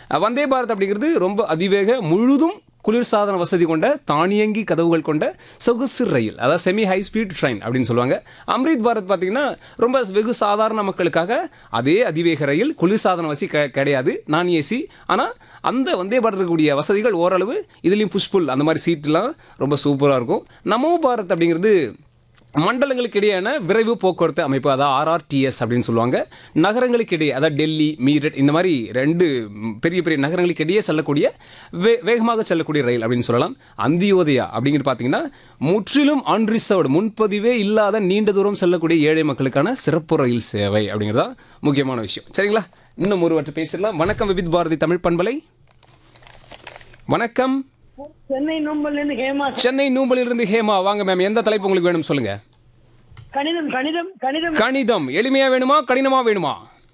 அஹ், வந்தே பாரத் அப்படிங்கிறது ரொம்ப அதிவேக முழுதும் குளிர்சாதன வசதி கொண்ட தானியங்கி கதவுகள் கொண்ட சொகுசு ரயில் அதாவது செமி ஹை ஸ்பீட் ட்ரெயின் அப்படின்னு சொல்லுவாங்க அம்ரித் பாரத் பார்த்தீங்கன்னா ரொம்ப வெகு சாதாரண மக்களுக்காக அதே அதிவேக ரயில் குளிர்சாதன வசதி க- கிடையாது நான் ஏசி ஆனால் அந்த வந்தே பாரத் இருக்கக்கூடிய வசதிகள் ஓரளவு இதுலேயும் புஷ்புல் அந்த மாதிரி சீட்லாம் ரொம்ப சூப்பராக இருக்கும் நமோ பாரத் அப்படிங்கிறது மண்டலங்களுக்கு இடையேயான விரைவு போக்குவரத்து அமைப்பு அதாவது ஆர்ஆர்டிஎஸ் அப்படின்னு சொல்லுவாங்க நகரங்களுக்கு இடையே அதாவது டெல்லி மீரட் இந்த மாதிரி ரெண்டு ம், பெரிய பெரிய நகரங்களுக்கு இடையே செல்லக்கூடிய வே வேகமாக செல்லக்கூடிய ரயில் அப்படின்னு சொல்லலாம் அந்தியோதயா அப்படிங்கிறது பார்த்தீங்கன்னா முற்றிலும் அன்ரிசர்வ்டு முன்பதிவே இல்லாத நீண்ட தூரம் செல்லக்கூடிய ஏழை மக்களுக்கான சிறப்பு ரயில் சேவை அப்படிங்கிறது தான் முக்கியமான விஷயம் சரிங்களா இன்னும் ஒருவற்றை பேசிடலாம் வணக்கம் விவித் பாரதி தமிழ் பண்பலை வணக்கம் சென்னை நோம்பல்ல இருந்து ஹேமா சென்னை நூம்பலிலிருந்து ஹேமா வாங்க மேம் எந்த தலைப்பு உங்களுக்கு வேணும் சொல்லுங்க கணிதம் கணிதம் கணிதம் கணிதம் எளிமையா வேணுமா கடினமா வேணுமா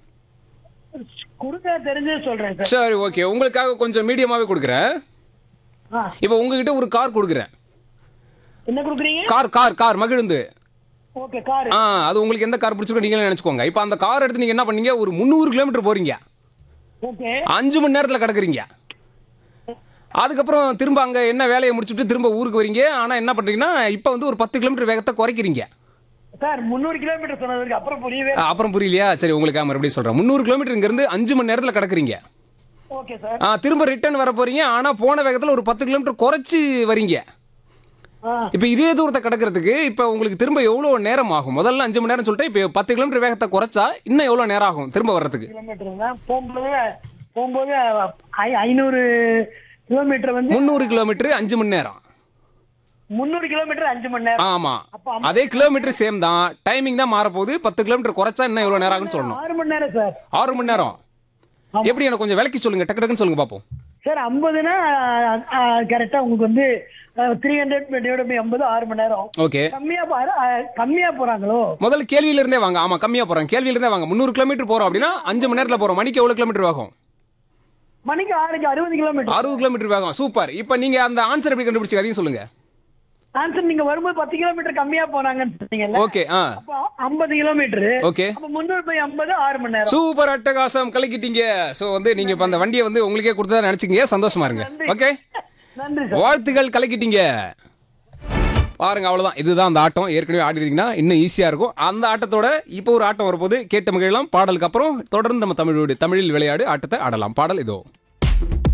கொடுக்க தெரிஞ்சே சொல்றேன் சார் சரி ஓகே உங்களுக்காக கொஞ்சம் மீடியமாவே கொடுக்குறேன் ஆ, இப்போ உங்ககிட்ட ஒரு கார் கொடுக்குறேன் என்ன கொடுக்குறீங்க கார் கார் கார் மகிழுந்து ஓகே கார் ஆ அது உங்களுக்கு எந்த கார் பிடிச்சிருக்கோ நீங்களே நினைச்சுக்கோங்க இப்போ அந்த கார் எடுத்து நீங்க என்ன பண்ணீங்க ஒரு முந்நூறு கிலோமீட்டர் போறீங்க ஓகே அஞ்சு மணி நேரத்தில் கிடக்குறீங்க அதுக்கப்புறம் திரும்ப அங்கே என்ன வேலையை முடிச்சுட்டு திரும்ப ஊருக்கு வரீங்க ஆனால் என்ன பண்ணுறீங்கன்னா இப்போ வந்து ஒரு பத்து கிலோமீட்டர் வேகத்தை குறைக்கிறீங்க சார் முந்நூறு கிலோமீட்டர் சொன்னதுக்கு அப்புறம் புரியவே ஆ, அப்புறம் புரியலையா சரி உங்களுக்கு மறுபடியும் சொல்கிறேன் முந்நூறு கிலோமீட்டர் இங்கேருந்து அஞ்சு மணி நேரத்தில் கிடக்குறீங்க ஓகே சார் ஆ, திரும்ப ரிட்டர்ன் வர போறீங்க ஆனால் போன வேகத்தில் ஒரு பத்து கிலோமீட்டர் குறைச்சி வரீங்க ஆ இப்போ இதே தூரத்தை கடக்கிறதுக்கு இப்போ உங்களுக்கு திரும்ப எவ்வளோ நேரம் ஆகும் முதல்ல அஞ்சு மணி நேரம் சொல்லிட்டு இப்போ பத்து கிலோமீட்டர் வேகத்தை குறைச்சா இன்னும் எவ்வளோ நேரம் ஆகும் திரும்ப வர்றதுக்கு கிலோமீட்டர் தான் போகும்போது போகும்போது ஐ- ஐநூறு கிலோமீட்டர் வந்து முந்நூறு கிலோமீட்டர் அஞ்சு மணி நேரம் முந்நூறு கிலோமீட்டர் அஞ்சு மணி நேரம் ஆமாம் அப்போ அதே கிலோமீட்டர் சேம் தான் டைமிங் தான் மாறப்போகுது பத்து கிலோமீட்டர் குறைச்சா இன்னும் எவ்வளோ நேரம் ஆகும்னு சொல்லணும் ஆறு மணி நேரம் சார் ஆறு மணி நேரம் எப்படி எனக்கு கொஞ்சம் விளக்கி சொல்லுங்க டக்கு டக்குன்னு சொல்லுங்க பார்ப்போம் சார் ஐம்பதுனா கரெக்டா உங்களுக்கு வந்து த்ரீ ஹண்ட்ரட் டிவைட் பை ஐம்பது ஆறு மணி நேரம் ஓகே கம்மியா பாரு கம்மியா போறாங்களோ முதல்ல கேள்வியில இருந்தே வாங்க ஆமா கம்மியா போறோம் கேள்வியில இருந்தே வாங்க முந்நூறு கிலோமீட்டர் போறோம் அப்படின்னா அஞ்சு மணி நேரத்துல போறோம் மணிக்கு எவ்வளவு கிலோமீட்டர் ஆகும் மணிக்கு ஆறுக்கு அறுபது கிலோமீட்டர் அறுபது கிலோமீட்டர் வேகம் சூப்பர் இப்போ நீங்க அந்த ஆன்சர் எப்படி கண்டுபிடிச்சு அதையும் சொல்லுங்க ஆன்சர் நீங்க வரும்போது பத்து கிலோமீட்டர் கம்மியா போனாங்கன்னு சொன்னீங்கல்ல ஓகே ஆ அப்போ ஐம்பது கிலோமீட்டர் ஓகே அப்ப முந்நூறு பை ஐம்பது ஆறு மணி நேரம் சூப்பர் அட்டகாசம் கலக்கிட்டீங்க ஸோ வந்து நீங்க இப்போ அந்த வண்டியை வந்து உங்களுக்கே கொடுத்ததா நினைச்சிங்க சந்தோஷமா இருங்க ஓகே நன்றி சார் வாழ்த்துகள் கலக்கிட்டீங்க பாருங்க அவ்வளவுதான் இதுதான் அந்த ஆட்டம் ஏற்கனவே ஆடி இருந்தீங்கன்னா இன்னும் ஈஸியா இருக்கும் அந்த ஆட்டத்தோட இப்போ ஒரு ஆட்டம் வரப்போது கேட்ட மகிழலாம் பாடலுக்கு அப்புறம் தொடர்ந்து நம்ம தமிழோடு தமிழில் விளையாடு ஆட்டத்தை ஆடலாம் பாடல் இதோ